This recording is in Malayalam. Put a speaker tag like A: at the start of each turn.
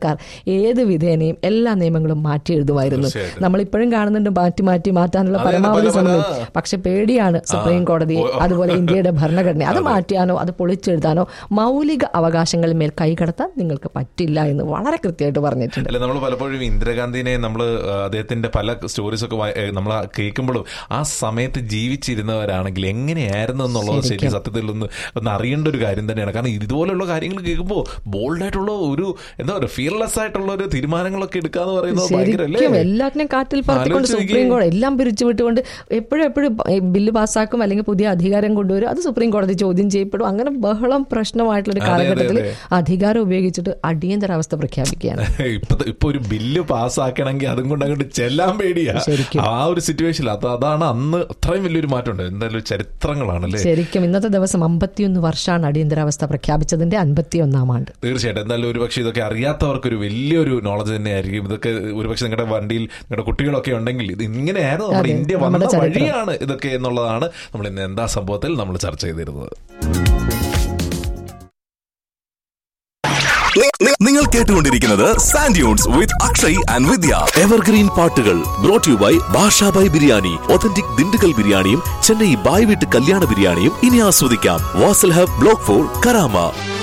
A: സർക്കാർ ഏത് വിധേനയും എല്ലാ നിയമങ്ങളും മാറ്റി എഴുതുമായിരുന്നു
B: തീർച്ചയായിട്ടും.
A: നമ്മളിപ്പോഴും കാണുന്നുണ്ട് മാറ്റി മാറ്റി മാറ്റാനുള്ള
B: അതെ,
A: പരമാവധി
B: പല പല-
A: ശ്രമങ്ങൾ പക്ഷെ പേടിയാണ് സുപ്രീം കോടതി
B: ഓ,
A: അതുപോലെ ഇന്ത്യയുടെ ഭരണഘടന അത് മാറ്റാനോ അത് പൊളിച്ചെഴുതാനോ മൗലിക അവകാശങ്ങളിൽ മേൽ കൈകടത്താൻ നിങ്ങൾക്ക് പറ്റില്ല എന്ന് വളരെ കൃത്യമായിട്ട് പറഞ്ഞിട്ടുണ്ട്
B: അല്ല നമ്മൾ പലപ്പോഴും ഇന്ദിരാഗാന്ധിനെ നമ്മൾ അദ്ദേഹത്തിന്റെ പല സ്റ്റോറീസ് ഒക്കെ നമ്മൾ കേൾക്കുമ്പോഴും ആ സമയത്ത് ജീവിച്ചിരുന്നവരാണെങ്കിൽ എങ്ങനെയായിരുന്നു എന്നുള്ളത് ശരി
A: ശരിക്കും.
B: സത്യത്തിൽ ഒന്ന് ഒന്ന് അറിയേണ്ട ഒരു കാര്യം തന്നെയാണ് കാരണം ഇതുപോലുള്ള കാര്യങ്ങൾ കേൾക്കുമ്പോൾ ബോൾഡ് ആയിട്ടുള്ള ഒരു എന്താ പറയുക ഫിയർലെസ് ആയിട്ടുള്ള ഒരു തീരുമാനങ്ങളൊക്കെ എടുക്കാന്ന് പറയുന്നത് ഭയങ്കര അല്ലേ
A: ശരിക്കും എല്ലാറ്റിനെയും കാറ്റിൽ പറത്തിക്കൊണ്ട്
B: ആലോചിച്ച്
A: സുപ്രീം
B: നോക്കിയേ.
A: കോടതി എല്ലാം പിരിച്ചു വിട്ടുകൊണ്ട് എപ്പോഴും എപ്പോഴും ബില്ല് പാസ്സാക്കും അല്ലെങ്കിൽ പുതിയ അധികാരം കൊണ്ടുവരും അത് സുപ്രീം കോടതി ചോദ്യം ചെയ്യപ്പെടും അങ്ങനെ ബഹളം പ്രശ്നമായിട്ടുള്ള ഒരു
B: അതെ, അതെ,
A: കാലഘട്ടത്തിൽ
B: അതെ.
A: അധികാരം ഉപയോഗിച്ചിട്ട് അടിയന്തരാവസ്ഥ പ്രഖ്യാപിക്കുകയാണ്
B: ഇപ്പൊ ഇപ്പൊ ഒരു ബില്ല് പാസ്സാക്കണമെങ്കിൽ അതും കൊണ്ട് അങ്ങോട്ട് ചെല്ലാൻ പേടിയാ
A: ശരിക്കും.
B: ആ ഒരു സിറ്റുവേഷനിൽ അത് അതാണ് അന്ന് അത്രയും വലിയൊരു മാറ്റമുണ്ട് എന്തായാലും ചരിത്രങ്ങളാണല്ലേ
A: ശരിക്കും ഇന്നത്തെ ദിവസം അമ്പത്തിയൊന്ന് വർഷമാണ് അടിയന്തരാവസ്ഥ പ്രഖ്യാപിച്ചതിന്റെ അൻപത്തിയൊന്നാം ആണ്ട്
B: തീർച്ചയായിട്ടും എന്തായാലും ഒരുപക്ഷെ ഇതൊക്കെ അറിയാത്തവർക്ക് ഒരു വലിയൊരു നോളജ് തന്നെയായിരിക്കും ഇതൊക്കെ ഒരുപക്ഷെ നിങ്ങളുടെ വണ്ടിയിൽ നിങ്ങളുടെ കുട്ടികളൊക്കെ ഉണ്ടെങ്കിൽ ഇത് ഇങ്ങനെയായിരുന്നു നമ്മുടെ
A: അതെ,
B: ഇന്ത്യ
A: നമ്മുടെ
B: വന്ന
A: ചരിത്രം.
B: വഴിയാണ് ഇതൊക്കെ എന്നുള്ളതാണ് നമ്മൾ ഇന്ന് എന്താ സംഭവത്തിൽ നമ്മൾ ചർച്ച ചെയ്തിരുന്നത്
C: നി- നി- നിങ്ങൾ കേട്ടുകൊണ്ടിരിക്കുന്നത് sand dunes with Akshay and Vidya evergreen പാട്ടുകൾ brought you by Basha by biryani authentic Dindigul ബിരിയാണിയും ചെന്നൈ ബായ് വീട്ട് കല്യാണ ബിരിയാണിയും ഇനി ആസ്വദിക്കാം Vasal hub block four Karama